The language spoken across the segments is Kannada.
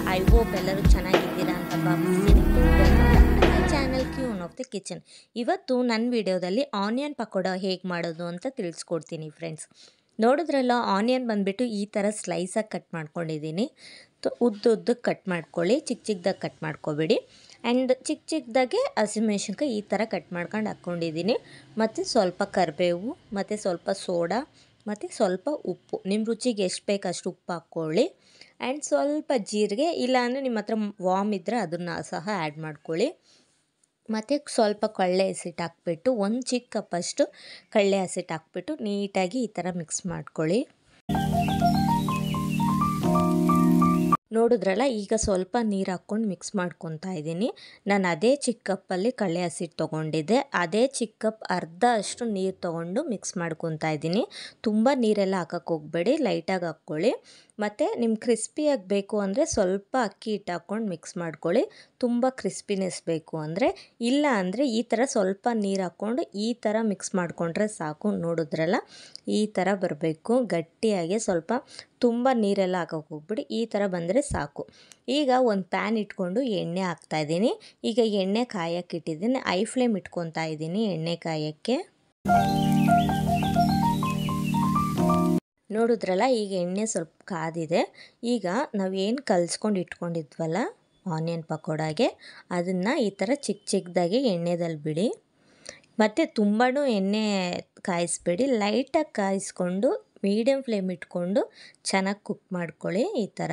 ಐ ಹೋಪ್ ಎಲ್ಲರೂ ಚೆನ್ನಾಗಿದ್ದೀರಾ ಅಂತ ಭಾವಿಸ್ತೀನಿ my channel queen of the kitchen ಇವತ್ತು ನನ್ನ ವಿಡಿಯೋದಲ್ಲಿ ಆನಿಯನ್ ಪಕೋಡ ಹೇಗೆ ಮಾಡೋದು ಅಂತ ತಿಳಿಸ್ಕೊಡ್ತೀನಿ ಫ್ರೆಂಡ್ಸ್ ನೋಡಿದ್ರಲ್ಲ ಆನಿಯನ್ ಬಂದುಬಿಟ್ಟು ಈ ಥರ ಸ್ಲೈಸಾಗಿ ಕಟ್ ಮಾಡ್ಕೊಂಡಿದ್ದೀನಿ ಉದ್ದ ಉದ್ದಕ್ಕೆ ಕಟ್ ಮಾಡ್ಕೊಳ್ಳಿ ಚಿಕ್ಕ ಚಿಕ್ಕದಾಗಿ ಕಟ್ ಮಾಡ್ಕೊಬೇಡಿ ಆ್ಯಂಡ್ ಚಿಕ್ಕ ಚಿಕ್ಕದಾಗೆ ಹಸಿಮೆಣ್ಸಿನ್ಕಾಯಿ ಈ ಥರ ಕಟ್ ಮಾಡ್ಕೊಂಡು ಹಾಕ್ಕೊಂಡಿದ್ದೀನಿ ಮತ್ತು ಸ್ವಲ್ಪ ಕರಿಬೇವು ಮತ್ತು ಸ್ವಲ್ಪ ಸೋಡಾ ಮತ್ತು ಸ್ವಲ್ಪ ಉಪ್ಪು ನಿಮ್ಮ ರುಚಿಗೆ ಎಷ್ಟು ಬೇಕು ಅಷ್ಟು ಉಪ್ಪು ಹಾಕ್ಕೊಳ್ಳಿ ಆ್ಯಂಡ್ ಸ್ವಲ್ಪ ಜೀರಿಗೆ ಇಲ್ಲಾಂದರೆ ನಿಮ್ಮ ಹತ್ರ ವಾಮ್ ಇದ್ದರೆ ಅದನ್ನು ಸಹ ಆ್ಯಡ್ ಮಾಡ್ಕೊಳ್ಳಿ ಮತ್ತು ಸ್ವಲ್ಪ ಕಳ್ಳೆ ಹಸಿಟ್ಟು ಹಾಕ್ಬಿಟ್ಟು ಒಂದು ಚಿಕ್ಕ ಕಪ್ಪಷ್ಟು ಕಳ್ಳೆ ಹಸಿಟ್ಟು ಹಾಕ್ಬಿಟ್ಟು ನೀಟಾಗಿ ಈ ಥರ ಮಿಕ್ಸ್ ಮಾಡ್ಕೊಳ್ಳಿ ನೋಡಿದ್ರಲ್ಲ ಈಗ ಸ್ವಲ್ಪ ನೀರು ಹಾಕ್ಕೊಂಡು ಮಿಕ್ಸ್ ಮಾಡ್ಕೊತಾ ಇದ್ದೀನಿ ನಾನು ಅದೇ ಚಿಕ್ಕ ಕಪ್ಪಲ್ಲಿ ಕಳ್ಳೆ ಹಸಿಟ್ಟು ತೊಗೊಂಡಿದ್ದೆ ಅದೇ ಚಿಕ್ಕ ಕಪ್ ಅರ್ಧ ಅಷ್ಟು ನೀರು ತೊಗೊಂಡು ಮಿಕ್ಸ್ ಮಾಡ್ಕೊತಾ ಇದ್ದೀನಿ ತುಂಬ ನೀರೆಲ್ಲ ಹಾಕಕ್ಕೆ ಹೋಗಬೇಡಿ ಲೈಟಾಗಿ ಹಾಕ್ಕೊಳ್ಳಿ ಮತ್ತು ನಿಮ್ಮ ಕ್ರಿಸ್ಪಿಯಾಗಿ ಬೇಕು ಅಂದರೆ ಸ್ವಲ್ಪ ಅಕ್ಕಿ ಹಿಟ್ಟು ಹಾಕ್ಕೊಂಡು ಮಿಕ್ಸ್ ಮಾಡ್ಕೊಳ್ಳಿ ತುಂಬ ಕ್ರಿಸ್ಪಿನೆಸ್ ಬೇಕು ಅಂದರೆ ಇಲ್ಲ ಅಂದರೆ ಈ ಥರ ಸ್ವಲ್ಪ ನೀರು ಹಾಕ್ಕೊಂಡು ಈ ಥರ ಮಿಕ್ಸ್ ಮಾಡಿಕೊಂಡ್ರೆ ಸಾಕು ನೋಡಿದ್ರಲ್ಲ ಈ ಥರ ಬರಬೇಕು ಗಟ್ಟಿಯಾಗಿ ಸ್ವಲ್ಪ ತುಂಬ ನೀರೆಲ್ಲ ಹಾಕೋಕೆ ಹೋಗ್ಬಿಡಿ ಈ ಥರ ಬಂದರೆ ಸಾಕು ಈಗ ಒಂದು ಪ್ಯಾನ್ ಇಟ್ಕೊಂಡು ಎಣ್ಣೆ ಹಾಕ್ತಾಯಿದ್ದೀನಿ ಈಗ ಎಣ್ಣೆ ಕಾಯಕ್ಕೆ ಇಟ್ಟಿದ್ದೀನಿ ಐ ಫ್ಲೇಮ್ ಇಟ್ಕೊತಾ ಇದ್ದೀನಿ ಎಣ್ಣೆ ಕಾಯಕ್ಕೆ ನೋಡಿದ್ರಲ್ಲ ಈಗ ಎಣ್ಣೆ ಸ್ವಲ್ಪ ಕಾದಿದೆ ಈಗ ನಾವೇನು ಕಲಿಸ್ಕೊಂಡು ಇಟ್ಕೊಂಡಿದ್ವಲ್ಲ ಆನಿಯನ್ ಪಕೋಡಾಗೆ ಅದನ್ನು ಈ ಥರ ಚಿಕ್ಕ ಚಿಕ್ಕದಾಗಿ ಎಣ್ಣೆದಲ್ಲಿ ಬಿಡಿ ಮತ್ತು ತುಂಬಾ ಎಣ್ಣೆ ಕಾಯಿಸ್ಬೇಡಿ ಲೈಟಾಗಿ ಕಾಯಿಸ್ಕೊಂಡು ಮೀಡಿಯಮ್ ಫ್ಲೇಮ್ ಇಟ್ಕೊಂಡು ಚೆನ್ನಾಗಿ ಕುಕ್ ಮಾಡ್ಕೊಳ್ಳಿ ಈ ಥರ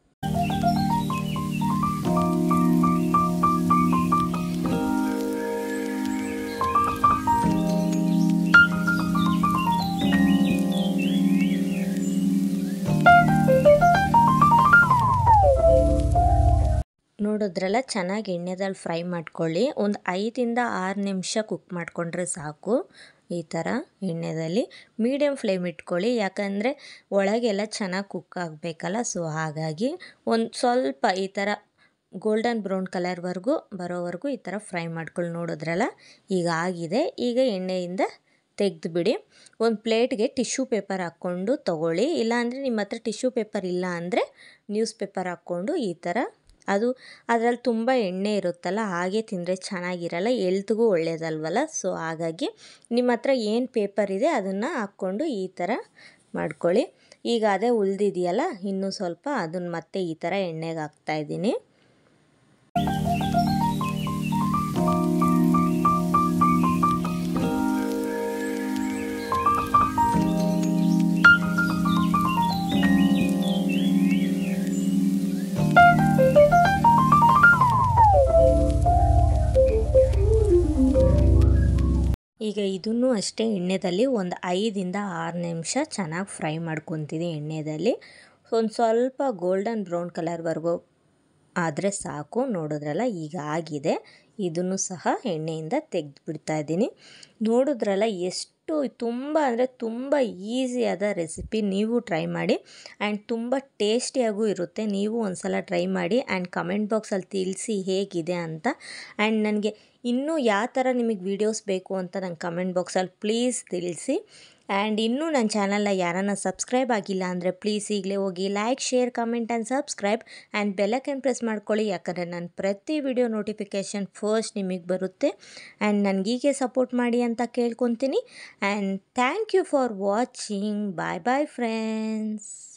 ನೋಡಿದ್ರಲ್ಲ ಚೆನ್ನಾಗಿ ಎಣ್ಣೆದಲ್ಲಿ ಫ್ರೈ ಮಾಡ್ಕೊಳ್ಳಿ ಒಂದು ಐದಿಂದ ಆರು ನಿಮಿಷ ಕುಕ್ ಮಾಡಿಕೊಂಡ್ರೆ ಸಾಕು ಈ ಥರ ಎಣ್ಣೆಯಲ್ಲಿ ಮೀಡಿಯಮ್ ಫ್ಲೇಮ್ ಇಟ್ಕೊಳ್ಳಿ ಯಾಕಂದರೆ ಒಳಗೆಲ್ಲ ಚೆನ್ನಾಗಿ ಕುಕ್ ಆಗಬೇಕಲ್ಲ ಸೊ ಹಾಗಾಗಿ ಒಂದು ಸ್ವಲ್ಪ ಈ ಥರ ಗೋಲ್ಡನ್ ಬ್ರೌನ್ ಕಲರ್ವರೆಗೂ ಬರೋವರೆಗೂ ಈ ಥರ ಫ್ರೈ ಮಾಡ್ಕೊಳ್ಳಿ ನೋಡಿದ್ರಲ್ಲ ಈಗ ಆಗಿದೆ ಈಗ ಎಣ್ಣೆಯಿಂದ ತೆಗೆದುಬಿಡಿ ಒಂದು ಪ್ಲೇಟ್ಗೆ ಟಿಶ್ಯೂ ಪೇಪರ್ ಹಾಕ್ಕೊಂಡು ತೊಗೊಳ್ಳಿ ಇಲ್ಲಾಂದರೆ ನಿಮ್ಮ ಹತ್ರ ಟಿಶ್ಯೂ ಪೇಪರ್ ಇಲ್ಲ ಅಂದರೆ ನ್ಯೂಸ್ ಪೇಪರ್ ಹಾಕ್ಕೊಂಡು ಈ ಥರ ಅದು ಅದರಲ್ಲಿ ತುಂಬ ಎಣ್ಣೆ ಇರುತ್ತಲ್ಲ ಹಾಗೆ ತಿಂದರೆ ಚೆನ್ನಾಗಿರಲ್ಲ ಎಲ್ತ್ಗೂ ಒಳ್ಳೆಯದಲ್ವಲ್ಲ ಸೊ ಹಾಗಾಗಿ ನಿಮ್ಮ ಹತ್ರ ಏನು ಪೇಪರ್ ಇದೆ ಅದನ್ನು ಹಾಕ್ಕೊಂಡು ಈ ಥರ ಮಾಡ್ಕೊಳ್ಳಿ ಈಗ ಅದೇ ಉಳಿದಿದೆಯಲ್ಲ ಇನ್ನೂ ಸ್ವಲ್ಪ ಅದನ್ನು ಮತ್ತೆ ಈ ಥರ ಎಣ್ಣೆಗೆ ಹಾಕ್ತಾಯಿದ್ದೀನಿ ಈಗ ಇದನ್ನು ಅಷ್ಟೇ ಎಣ್ಣೆಯಲ್ಲಿ ಒಂದು ಐದಿಂದ ಆರು ನಿಮಿಷ ಚೆನ್ನಾಗಿ ಫ್ರೈ ಮಾಡ್ಕೊತೀನಿ ಎಣ್ಣೆಯಲ್ಲಿ ಒಂದು ಸ್ವಲ್ಪ ಗೋಲ್ಡನ್ ಬ್ರೌನ್ ಕಲರ್ವರೆಗೂ ಆದರೆ ಸಾಕು ನೋಡಿದ್ರಲ್ಲ ಈಗ ಆಗಿದೆ ಇದನ್ನು ಸಹ ಎಣ್ಣೆಯಿಂದ ತೆಗೆದು ಬಿಡ್ತಾ ಇದ್ದೀನಿ ನೋಡಿದ್ರಲ್ಲ ಎಷ್ಟು ತುಂಬ ಅಂದರೆ ತುಂಬ ಈಸಿಯಾದ ರೆಸಿಪಿ ನೀವು ಟ್ರೈ ಮಾಡಿ ಆ್ಯಂಡ್ ತುಂಬ ಟೇಸ್ಟಿಯಾಗೂ ಇರುತ್ತೆ ನೀವು ಒಂದು ಸಲ ಟ್ರೈ ಮಾಡಿ ಆ್ಯಂಡ್ ಕಮೆಂಟ್ ಬಾಕ್ಸಲ್ಲಿ ತಿಳಿಸಿ ಹೇಗಿದೆ ಅಂತ ಆ್ಯಂಡ್ ನನಗೆ ಇನ್ನೂ ಯಾವ ಥರ ನಿಮಗೆ ವೀಡಿಯೋಸ್ ಬೇಕು ಅಂತ ನಂಗೆ ಕಮೆಂಟ್ ಬಾಕ್ಸಲ್ಲಿ ಪ್ಲೀಸ್ ತಿಳಿಸಿ ಆ್ಯಂಡ್ ಇನ್ನೂ ನನ್ನ ಚಾನಲ್ನ ಯಾರನ್ನ ಸಬ್ಸ್ಕ್ರೈಬ್ ಆಗಿಲ್ಲ ಅಂದರೆ ಪ್ಲೀಸ್ ಈಗಲೇ ಹೋಗಿ like share comment and subscribe and bell icon press ಮಾಡ್ಕೊಳ್ಳಿ ಯಾಕಂದರೆ ನಾನು ಪ್ರತಿ ವಿಡಿಯೋ ನೋಟಿಫಿಕೇಷನ್ ಫಸ್ಟ್ ನಿಮಗೆ ಬರುತ್ತೆ ಆ್ಯಂಡ್ ನನಗೀಗೆ ಸಪೋರ್ಟ್ ಮಾಡಿ ಅಂತ ಕೇಳ್ಕೊತೀನಿ and thank you for watching bye bye friends